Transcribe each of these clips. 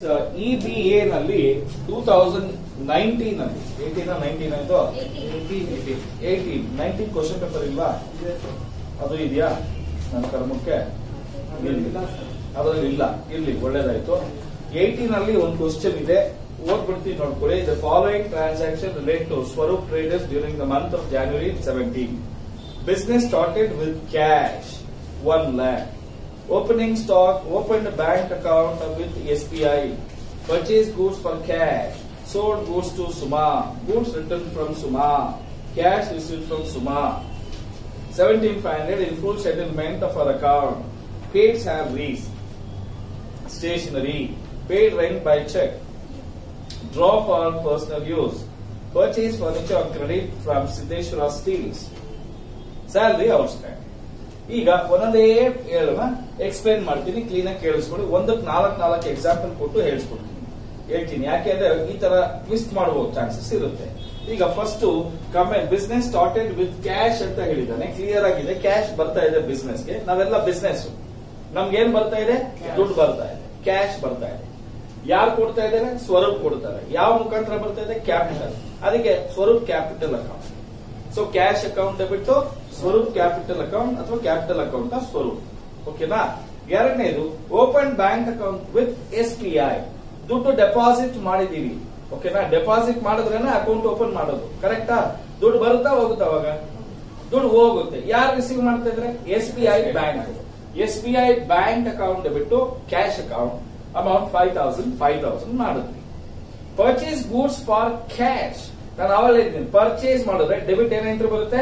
E B A ನಲ್ಲಿ two thousand nineteen ಅಲ್ಲಿ eighteen nineteen ಆಯ್ತು ಏಯ್ಟೀನ್ ನೈನ್ಟೀನ್ ಕ್ವಶನ್ ಪೇಪರ್ ಇಲ್ವಾ ಅದು ಇದೆಯಾ ನನ್ನ ಕರ್ಮಕ್ಕೆ ಇಲ್ಲ. ಅದ್ರಲ್ಲಿ ಇಲ್ಲ ಇರ್ಲಿ ಒಳ್ಳೇದಾಯ್ತು ಏಯ್ಟೀನ್ ಅಲ್ಲಿ ಒಂದು ಕ್ವಶನ್ ಇದೆ ಓದ್ಬಿಡ್ತೀನಿ ನೋಡ್ಕೊಳ್ಳಿ the following transaction relate to Swaroop traders during the month of January seventeen business started with cash one lakh opening stock open bank account with S B I purchase goods for cash sold goods to Suma, goods returned from Suma, cash received from Suma, 17,500 in full settlement of our account, paid salaries, stationery, paid rent by check, draw for personal use, purchase furniture on credit from Siddheshwara Steels, salary outstanding. ಈಗ ಒಂದೊಂದೇ ಹೇಳುವ explain ಮಾಡ್ತೀನಿ clean ಆಗಿ ಕೇಳಿಸ್ಕೊಡಿ ಒಂದಕ್ಕೆ ನಾಲ್ಕು ನಾಲ್ಕು example ಕೊಟ್ಟು ಹೇಳಿಸ್ಕೊಡ್ತೀನಿ ಹೇಳ್ತೀನಿ ಯಾಕೆಂದ್ರೆ ಈ ತರ ಟ್ವಿಸ್ಟ್ ಮಾಡಬಹುದು ಚಾನ್ಸಸ್ ಇರುತ್ತೆ ಈಗ first comment business started with cash ಅಂತ ಹೇಳಿದ್ದಾನೆ ಕ್ಲಿಯರ್ ಆಗಿದೆ ಕ್ಯಾಶ್ ಬರ್ತಾ ಇದೆ ಬಿಸ್ನೆಸ್ ಗೆ ನಾವೆಲ್ಲ ಬಿಸ್ನೆಸ್ ನಮ್ಗೆ ಏನ್ ಬರ್ತಾ ಇದೆ ದುಡ್ಡು ಬರ್ತಾ ಇದೆ ಕ್ಯಾಶ್ ಬರ್ತಾ ಇದೆ ಯಾರು ಕೊಡ್ತಾ ಇದ್ದಾರೆ ಸ್ವರೂಪ್ ಕೊಡ್ತಾರೆ ಯಾವ ಮುಖಾಂತರ ಬರ್ತಾ ಇದೆ ಕ್ಯಾಪಿಟಲ್ ಅದಕ್ಕೆ Swaroop capital account so cash account ಬಿಟ್ಟು ಸ್ವರೂಪ್ ಕ್ಯಾಪಿಟಲ್ ಅಕೌಂಟ್ ಅಥವಾ ಕ್ಯಾಪಿಟಲ್ ಅಕೌಂಟ್ ಸ್ವರೂಪ್ ಓಕೆನಾ ಎರಡನೇದು open bank account with S B I ದುಡ್ಡು ಡೆಪಾಸಿಟ್ ಮಾಡಿದೀವಿ ಓಕೆನಾ ಡೆಪಾಸಿಟ್ ಮಾಡಿದ್ರೇನೆ ಅಕೌಂಟ್ ಓಪನ್ ಮಾಡೋದು ಕರೆಕ್ಟಾ ದುಡ್ಡು ಬರುತ್ತಾ ಹೋಗುತ್ತಾ ಅವಾಗ ದುಡ್ಡು ಹೋಗುತ್ತೆ ಯಾರು ರಿಸೀವ್ ಮಾಡ್ತಾ ಇದ್ರೆ S B I bank S B I bank account ಬಿಟ್ಟು cash account amount five thousand five thousand ಮಾಡಿದ್ವಿ ಪರ್ಚೇಸ್ ಗೂಡ್ಸ್ ಫಾರ್ ಕ್ಯಾಶ್ ನಾನು ಅವಾಗ ಹೇಳಿದ್ದೀನಿ ಪರ್ಚೇಸ್ ಮಾಡಿದ್ರೆ ಡೆಬಿಟ್ ಏನಂತ ಬರುತ್ತೆ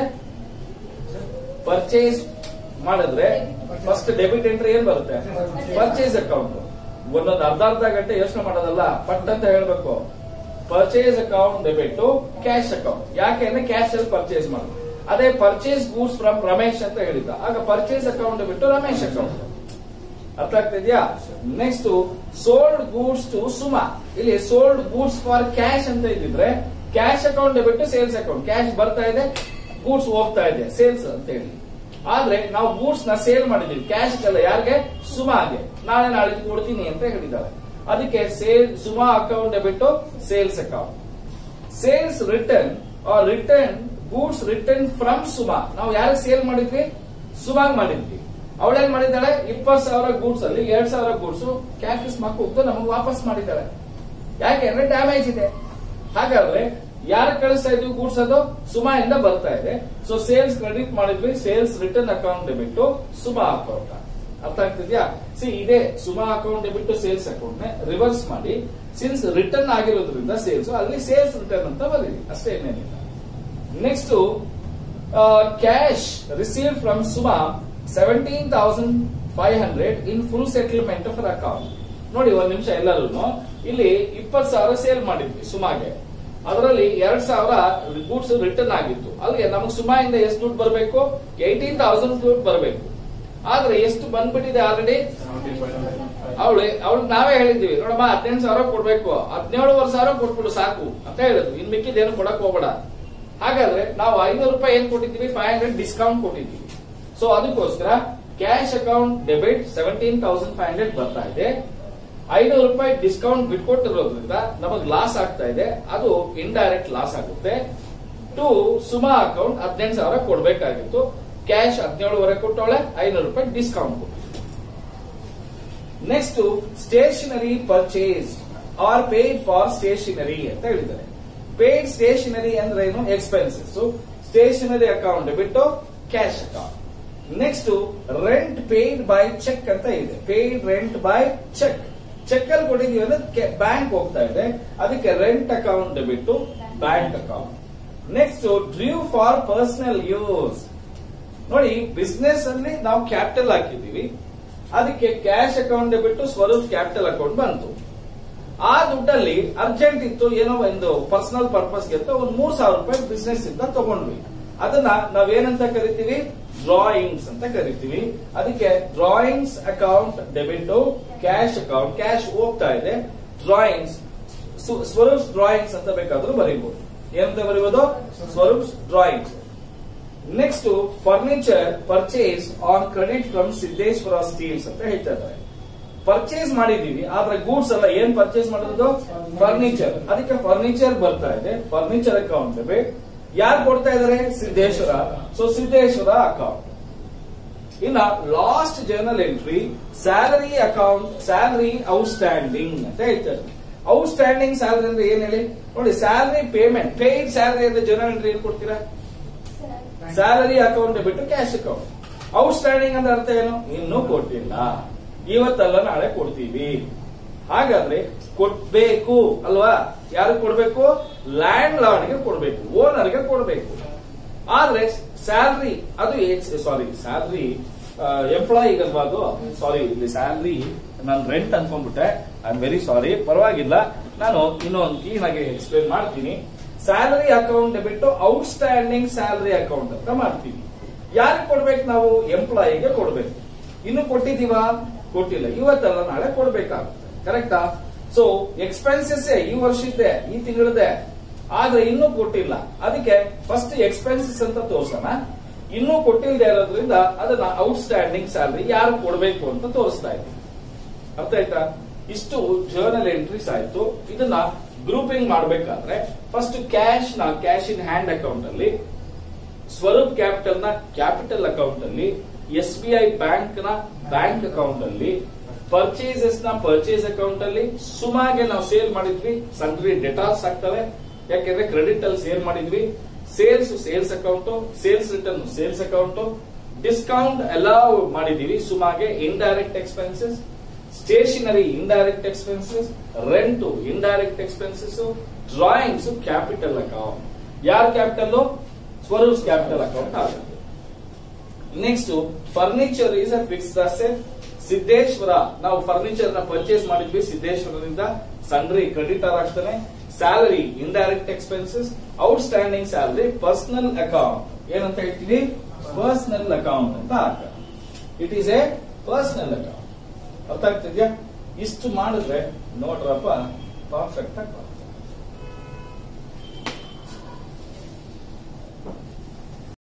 ಪರ್ಚೇಸ್ ಮಾಡಿದ್ರೆ ಫಸ್ಟ್ ಡೆಬಿಟ್ ಎಂಟ್ರಿ ಏನ್ ಬರುತ್ತೆ ಪರ್ಚೇಸ್ ಅಕೌಂಟ್ ಒಂದೊಂದು ಅರ್ಧ ಅರ್ಧ ಗಂಟೆ ಯೋಚನೆ ಮಾಡೋದಲ್ಲ ಪಟ್ ಅಂತ ಹೇಳ್ಬೇಕು purchase account debit cash account ಯಾಕೆ ಅಂದ್ರೆ ಕ್ಯಾಶ್ ಅಲ್ಲಿ ಪರ್ಚೇಸ್ ಮಾಡೋದು ಅದೇ ಪರ್ಚೇಸ್ ಗೂಡ್ಸ್ ಫ್ರಮ್ ರಮೇಶ್ ಅಂತ ಹೇಳಿದ್ದ ಆಗ ಪರ್ಚೇಸ್ ಅಕೌಂಟ್ ಬಿಟ್ಟು ರಮೇಶ್ ಅಕೌಂಟ್ ಅರ್ಥ ಆಗ್ತಿದ್ಯಾ next sold goods to Suma ಇಲ್ಲಿ ಸೋಲ್ಡ್ ಗೂಡ್ಸ್ ಫಾರ್ ಕ್ಯಾಶ್ ಅಂತ ಇದ್ದಿದ್ರೆ ಕ್ಯಾಶ್ ಅಕೌಂಟ್ ಬಿಟ್ಟು ಸೇಲ್ಸ್ ಅಕೌಂಟ್ ಕ್ಯಾಶ್ ಬರ್ತಾ ಇದೆ ಗೂಡ್ಸ್ ಹೋಗ್ತಾ ಇದೆ ಸೇಲ್ಸ್ ಅಂತ ಹೇಳಿ ಆದ್ರೆ ನಾವು ಗೂಡ್ಸ್ ನ ಸೇಲ್ ಮಾಡಿದೀವಿ ಕ್ಯಾಶ್ ಅಲ್ಲ ಯಾರಿಗೆ ಸುಮಾಗೆ ನಾಳೆ ನಾಳೆ ಕೊಡ್ತೀನಿ ಅಂತ ಹೇಳಿದ್ದಾರೆ ಅದಕ್ಕೆ ಸೇಲ್ ಸುಮಾ ಅಕೌಂಟ್ ಬಿಟ್ಟು sales account sales return or return goods return from Suma ನಾವು ಯಾರಿಗೆ ಸೇಲ್ ಮಾಡಿದ್ವಿ ಸುಮಾಗ್ ಮಾಡಿದ್ವಿ ಅವಳೇನ್ ಮಾಡಿದ್ದಾಳೆ ಇಪ್ಪತ್ತು ಸಾವಿರ ಗೂಡ್ಸ್ ಅಲ್ಲಿ ಎರಡ್ ಸಾವಿರ ಗೂಡ್ಸ್ ಕ್ಯಾಶ್ ಹೋಗ್ತು ನಮಗೆ ವಾಪಸ್ ಮಾಡಿದ್ದಾಳೆ ಯಾಕೆ ಅಂದ್ರೆ ಡ್ಯಾಮೇಜ್ ಇದೆ ಹಾಗಾದ್ರೆ ಯಾರು ಕಳಿಸ್ತಾ ಇದ್ವಿ ಗೂಡ್ಸ್ ಅದು ಸುಮಾ ಇಂದ ಬರ್ತಾ ಇದೆ ಸೊ ಸೇಲ್ಸ್ ಕ್ರೆಡಿಟ್ ಮಾಡಿದ್ವಿ ಸೇಲ್ಸ್ ರಿಟರ್ನ್ ಅಕೌಂಟ್ ಬಿಟ್ಟು ಸುಮಾ ಅಕೌಂಟ್ ಅರ್ಥ ಆಗ್ತಿದ್ಯಾ ಸಿ ಇದೆ ಸುಮಾ ಅಕೌಂಟ್ ಬಿಟ್ಟು ಸೇಲ್ಸ್ ಅಕೌಂಟ್ ನ ರಿವರ್ಸ್ ಮಾಡಿ ಸಿನ್ಸ್ ರಿಟರ್ನ್ ಆಗಿರೋದ್ರಿಂದ ಸೇಲ್ಸ್ ಅಲ್ಲಿ ಸೇಲ್ಸ್ ರಿಟರ್ನ್ ಅಂತ ಬರೀರಿ ಅಷ್ಟೇ ಏನೇನಿಲ್ಲ next cash receive from Suma seventeen thousand five hundred in full settlement of account ನೋಡಿ ಒಂದ್ ನಿಮಿಷ ಎಲ್ಲರೂ ಇಲ್ಲಿ ಇಪ್ಪತ್ತು ಸಾವಿರ ಸೇಲ್ ಮಾಡಿದ್ವಿ ಸುಮಾಗೆ ಅದರಲ್ಲಿ ಎರಡ್ ಸಾವಿರ ಗೂಡ್ಸ್ ರಿಟರ್ನ್ ಆಗಿತ್ತು ಅಲ್ಲಿಗೆ ನಮಗೆ ಸುಮಾಯಿಂದ ಎಷ್ಟು ದುಡ್ಡು ಬರಬೇಕು ಏಯ್ಟೀನ್ ತೌಸಂಡ್ ದುಡ್ಡು ಬರಬೇಕು ಆದ್ರೆ ಎಷ್ಟು ಬಂದ್ಬಿಟ್ಟಿದೆ ಆಲ್ರೆಡಿ ಅವಳು ಅವಳು ನಾವೇ ಹೇಳಿದ್ವಿ ನೋಡಮ್ಮ ಹದಿನೆಂಟು ಸಾವಿರ ಕೊಡ್ಬೇಕು ಹದಿನೇಳುವರೆ ಸಾವಿರ ಕೊಟ್ಬಿಡು ಸಾಕು ಅಂತ ಹೇಳಿದ್ವಿ ಇನ್ ಮಿಕ್ಕಿದೇನು ಕೊಡಕ್ ಹೋಗ್ಬೇಡ ಹಾಗಾದ್ರೆ ನಾವು ಐನೂರು ರೂಪಾಯಿ ಏನ್ ಕೊಟ್ಟಿದ್ವಿ ಫೈವ್ ಹಂಡ್ರೆಡ್ ಡಿಸ್ಕೌಂಟ್ ಕೊಟ್ಟಿದ್ವಿ ಸೊ ಅದಕ್ಕೋಸ್ಕರ cash account debit seventeen thousand five hundred ಬರ್ತಾ ಇದೆ ಐನೂರು ರೂಪಾಯಿ ಡಿಸ್ಕೌಂಟ್ ಬಿಟ್ಕೊಟ್ಟಿರೋದ್ರಿಂದ ನಮಗೆ ಲಾಸ್ ಆಗ್ತಾ ಇದೆ ಅದು ಇಂಡೈರೆಕ್ಟ್ ಲಾಸ್ ಆಗುತ್ತೆ ಟು ಸುಮಾ ಅಕೌಂಟ್ ಹದಿನೆಂಟು ಸಾವಿರ ಕೊಡ್ಬೇಕಾಗಿತ್ತು ಕ್ಯಾಶ್ ಹದಿನೇಳುವರೆ ಕೊಟ್ಟವಳೆ ಐನೂರು ರೂಪಾಯಿ ಡಿಸ್ಕೌಂಟ್ ಕೊಟ್ಟು next stationery purchase or paid for stationery ಅಂತ ಹೇಳಿದ್ದಾರೆ ಪೇಡ್ ಸ್ಟೇಷನರಿ ಅಂದ್ರೆ ಏನು ಎಕ್ಸ್ಪೆನ್ಸಸ್ ಸ್ಟೇಷನರಿ ಅಕೌಂಟ್ ಬಿಟ್ಟು cash account next rent paid by cheque ಅಂತ ಇದೆ paid rent by cheque cheque ಅಲ್ಲಿ ಕೊಟ್ಟಿದೀವಿ ಅಂದ್ರೆ ಬ್ಯಾಂಕ್ ಹೋಗ್ತಾ ಇದೆ ಅದಕ್ಕೆ ರೆಂಟ್ ಅಕೌಂಟ್ ಬಿಟ್ಟು bank account next drew for personal use ನೋಡಿ ಬಿಸ್ನೆಸ್ ಅಲ್ಲಿ ನಾವು ಕ್ಯಾಪಿಟಲ್ ಹಾಕಿದೀವಿ ಅದಕ್ಕೆ ಕ್ಯಾಶ್ ಅಕೌಂಟ್ ಬಿಟ್ಟು ಸ್ವರೂಪ್ ಕ್ಯಾಪಿಟಲ್ ಅಕೌಂಟ್ ಬಂತು ಆ ದುಡ್ಡಲ್ಲಿ ಅರ್ಜೆಂಟ್ ಇತ್ತು ಏನೋ ಒಂದು ಪರ್ಸನಲ್ ಪರ್ಪಸ್ಗೆ ಅಂತ ಒಂದು ಮೂರ್ ಸಾವಿರ ರೂಪಾಯಿ ಬಿಸ್ನೆಸ್ ಇಂದ ತಗೊಂಡ್ವಿ ಅದನ್ನ ನಾವೇನಂತ ಕರಿತೀವಿ ಡ್ರಾಯಿಂಗ್ಸ್ ಅಂತ ಕರಿತೀವಿ ಅದಕ್ಕೆ drawings account debit cash account cash ಹೋಗ್ತಾ ಇದೆ ಡ್ರಾಯಿಂಗ್ಸ್ ಸ್ವರೂಪ್ಸ್ ಡ್ರಾಯಿಂಗ್ಸ್ ಅಂತ ಬೇಕಾದ್ರೂ ಬರೀಬಹುದು ಏನಂತ ಬರೀಬಹುದು Swaroop's drawings next furniture purchase on credit from Siddeshwara steels ಅಂತ ಹೇಳ್ತಾ ಇದ್ದಾರೆ ಪರ್ಚೇಸ್ ಮಾಡಿದೀವಿ ಆದ್ರೆ ಗೂಡ್ಸ್ ಎಲ್ಲ ಏನ್ ಪರ್ಚೇಸ್ ಮಾಡೋದು ಫರ್ನಿಚರ್ ಅದಕ್ಕೆ ಫರ್ನಿಚರ್ ಬರ್ತಾ ಇದೆ ಫರ್ನಿಚರ್ ಅಕೌಂಟ್ ಡೆಬಿಟ್ ಯಾರು ಕೊಡ್ತಾ ಇದಾರೆ ಸಿದ್ದೇಶ್ವರ ಸೊ ಸಿದ್ದೇಶ್ವರ ಅಕೌಂಟ್ ಇನ್ನ last journal entry salary account salary outstanding ಅಂತ ಹೇಳ್ತಾರೆ ಔಟ್ಸ್ಟ್ಯಾಂಡಿಂಗ್ ಸ್ಯಾಲರಿ ಅಂದ್ರೆ ಏನ್ ಹೇಳಿ ನೋಡಿ ಸ್ಯಾಲರಿ ಪೇಮೆಂಟ್ ಪೇಯ್ಡ್ ಸ್ಯಾಲರಿ ಅಂದ್ರೆ ಜರ್ನಲ್ ಎಂಟ್ರಿ ಏನ್ ಕೊಡ್ತೀರಾ ಸ್ಯಾಲರಿ ಅಕೌಂಟ್ ಬಿಟ್ಟು ಕ್ಯಾಶ್ ಅಕೌಂಟ್ ಔಟ್ಸ್ಟ್ಯಾಂಡಿಂಗ್ ಅಂದ್ರೆ ಅರ್ಥ ಏನು ಇನ್ನೂ ಕೊಟ್ಟಿಲ್ಲ ಇವತ್ತಲ್ಲ ನಾಳೆ ಕೊಡ್ತೀವಿ ಹಾಗಾದ್ರೆ ಕೊಡ್ಬೇಕು ಅಲ್ವಾ ಯಾರು ಕೊಡ್ಬೇಕು ಲ್ಯಾಂಡ್ ಲಾರ್ಡ್ಗೆ ಕೊಡ್ಬೇಕು ಓನರ್ಗೆ ಕೊಡ್ಬೇಕು ಆದ್ರೆ ಸ್ಯಾಲ್ರಿ ಅದು ಸಾರಿ ಸ್ಯಾಲ್ರಿ ಎಂಪ್ಲಾಯಿಗೆ ಅಲ್ವಾ ಅದು ಸಾರಿ ಇಲ್ಲಿ ಸ್ಯಾಲ್ರಿ ನಾನು ರೆಂಟ್ ಅನ್ಕೊಂಡ್ಬಿಟ್ಟೆ ಐ ಆಮ್ ವೆರಿ ಸಾರಿ ಪರವಾಗಿಲ್ಲ ನಾನು ಇನ್ನೊಂದು ಕ್ಲೀನ್ ಆಗಿ ಎಕ್ಸ್ಪ್ಲೇನ್ ಮಾಡ್ತೀನಿ ಸ್ಯಾಲರಿ ಅಕೌಂಟ್ ಬಿಟ್ಟು ಔಟ್ಸ್ಟ್ಯಾಂಡಿಂಗ್ ಸ್ಯಾಲರಿ ಅಕೌಂಟ್ ಅಂತ ಮಾಡ್ತೀವಿ ಯಾರಿಗೆ ಕೊಡ್ಬೇಕು ನಾವು ಎಂಪ್ಲಾಯಿಗೆ ಕೊಡ್ಬೇಕು ಇನ್ನು ಕೊಟ್ಟಿದೀವಾ ಕೊಟ್ಟಿಲ್ಲ ಇವತ್ತಲ್ಲ ನಾಳೆ ಕೊಡ್ಬೇಕಾಗುತ್ತೆ ಕರೆಕ್ಟಾ ಸೊ ಎಕ್ಸ್ಪೆನ್ಸಸ್ ಈ ವರ್ಷದ್ದೆ ಈ ತಿಂಗಳದೆ ಆದ್ರೆ ಇನ್ನೂ ಕೊಟ್ಟಿಲ್ಲ ಅದಕ್ಕೆ ಫಸ್ಟ್ ಎಕ್ಸ್ಪೆನ್ಸಸ್ ಅಂತ ತೋರ್ಸೋಣ ಇನ್ನೂ ಕೊಟ್ಟಿಲ್ಲದೆ ಇರೋದ್ರಿಂದ ಅದನ್ನ ಔಟ್ಸ್ಟ್ಯಾಂಡಿಂಗ್ ಸ್ಯಾಲರಿ ಯಾರು ಕೊಡ್ಬೇಕು ಅಂತ ತೋರಿಸ್ತಾ ಇದ್ದೀವಿ ಅರ್ಥ ಆಯ್ತಾ ಇಷ್ಟು ಜರ್ನಲ್ ಎಂಟ್ರೀಸ್ ಆಯ್ತು ಇದನ್ನ ಗ್ರೂಪಿಂಗ್ ಮಾಡ್ಬೇಕಾದ್ರೆ ಫಸ್ಟ್ ಕ್ಯಾಶ್ ನ ಕ್ಯಾಶ್ ಇನ್ ಹ್ಯಾಂಡ್ ಅಕೌಂಟ್ ಅಲ್ಲಿ ಸ್ವರೂಪ್ ಕ್ಯಾಪಿಟಲ್ ನ ಕ್ಯಾಪಿಟಲ್ ಅಕೌಂಟ್ ಅಲ್ಲಿ ಎಸ್ ಬಿ ಐ ಬ್ಯಾಂಕ್ ನ ಬ್ಯಾಂಕ್ ಅಕೌಂಟ್ ಅಲ್ಲಿ ಪರ್ಚೇಸಸ್ ನ ಪರ್ಚೇಸ್ ಅಕೌಂಟ್ ಅಲ್ಲಿ ಸುಮಾಗೆ ನಾವು ಸೇಲ್ ಮಾಡಿದ್ವಿ ಸನ್ರಿ ಡೆಟಾಲ್ಸ್ ಆಗ್ತವೆ ಯಾಕೆಂದ್ರೆ ಕ್ರೆಡಿಟ್ ಅಲ್ಲಿ ಸೇಲ್ ಮಾಡಿದ್ವಿ sales sales account sales return sales account discount ಎಲ್ಲ ಮಾಡಿದೀವಿ ಸುಮಾಗೆ indirect expenses stationery indirect expenses rent indirect expenses drawings capital account ಯಾರ ಕ್ಯಾಪಿಟಲ್ ಸ್ವರೂಪ್ಸ್ ಕ್ಯಾಪಿಟಲ್ ಅಕೌಂಟ್ ಆಗುತ್ತೆ next furniture is a fixed asset Siddeshwara ನಾವು ಫರ್ನಿಚರ್ ನ purchase ಮಾಡಿದ್ವಿ ಸಿದ್ದೇಶ್ವರದಿಂದ ಸನ್ರಿ ಕ್ರೆಡಿಟರ್ ಆಗ್ತಾನೆ salary indirect expenses outstanding salary personal account ಏನಂತ ಹೇಳ್ತೀವಿ personal account ಅಂತ ಹಾಕ it is a personal account ಅರ್ಥ ಆಗ್ತಿದ್ಯಾ ಇಷ್ಟು ಮಾಡಿದ್ರೆ ನೋಡ್ರಪ್ಪ ಪರ್ಫೆಕ್ಟ್ ಆಗಿ